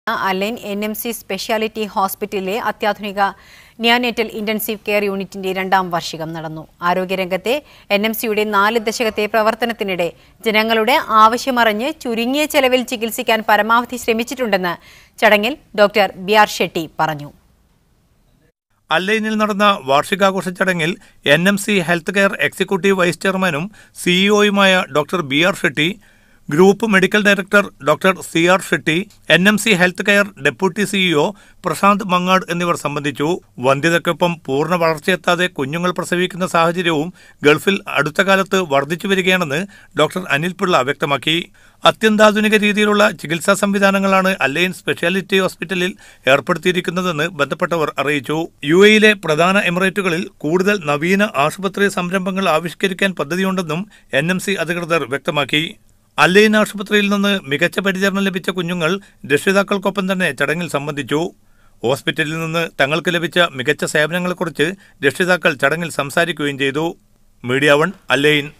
align N M C speciality ഹോസ്പിറ്റലിലെ അത്യാധുനിക നിയാനേറ്റൽ intensive care യൂണിറ്റിന്റെ രണ്ടാം വാർഷികം നടന്നു ആരോഗ്യരംഗത്തെ എൻ എം സിയുടെ നാല് ദശകത്തെ പ്രവർത്തനത്തിനിടെ ജനങ്ങളുടെ ആവശ്യമറിഞ്ഞ് ചുരുങ്ങിയ ചെലവിൽ ചികിത്സിക്കാൻ പരമാവധി ശ്രമിച്ചിട്ടുണ്ടെന്ന് ചടങ്ങിൽ ഡോക്ടർ ബി ആർ ഷെട്ടി പറഞ്ഞു അല്ലൈനിൽ നടന്ന വാർഷികാഘോഷ ചടങ്ങിൽ N M C health care executive vice ചെയർമാനും സിഇഒയുമായ doctor B R Shetty group medical director doctor C R Shetty N M C health care deputy CEO Prashanth Mangad എന്നിവർ സംബന്ധിച്ചു വന്ധ്യതയ്ക്കൊപ്പം പൂർണ്ണ വളർച്ചയെത്താതെ കുഞ്ഞുങ്ങൾ പ്രസവിക്കുന്ന സാഹചര്യവും ഗൾഫിൽ അടുത്ത കാലത്ത് വർദ്ധിച്ചു വരികയാണെന്ന് ഡോക്ടർ അനിൽ പിള്ള വ്യക്തമാക്കി അത്യന്താധുനിക രീതിയിലുള്ള ചികിത്സാ സംവിധാനങ്ങളാണ് അല്ലയൻ സ്പെഷ്യാലിറ്റി ഹോസ്പിറ്റലിൽ ഏർപ്പെടുത്തിയിരിക്കുന്നതെന്ന് ബന്ധപ്പെട്ടവർ അറിയിച്ചു യു എയിലെ പ്രധാന എമിറേറ്റുകളിൽ കൂടുതൽ നവീന ആശുപത്രി സംരംഭങ്ങൾ ആവിഷ്കരിക്കാൻ പദ്ധതിയുണ്ടെന്നും എൻ എം സി അധികൃതർ വ്യക്തമാക്കി അല്ലൈൻ ആശുപത്രിയിൽ നിന്ന് മികച്ച പരിചരണം ലഭിച്ച കുഞ്ഞുങ്ങൾ രക്ഷിതാക്കൾക്കൊപ്പം തന്നെ ചടങ്ങിൽ സംബന്ധിച്ചു ഹോസ്പിറ്റലിൽ നിന്ന് തങ്ങൾക്ക് ലഭിച്ച മികച്ച സേവനങ്ങളെക്കുറിച്ച് രക്ഷിതാക്കൾ ചടങ്ങിൽ സംസാരിക്കുകയും ചെയ്തു മീഡിയ വൺ അല്ലൈൻ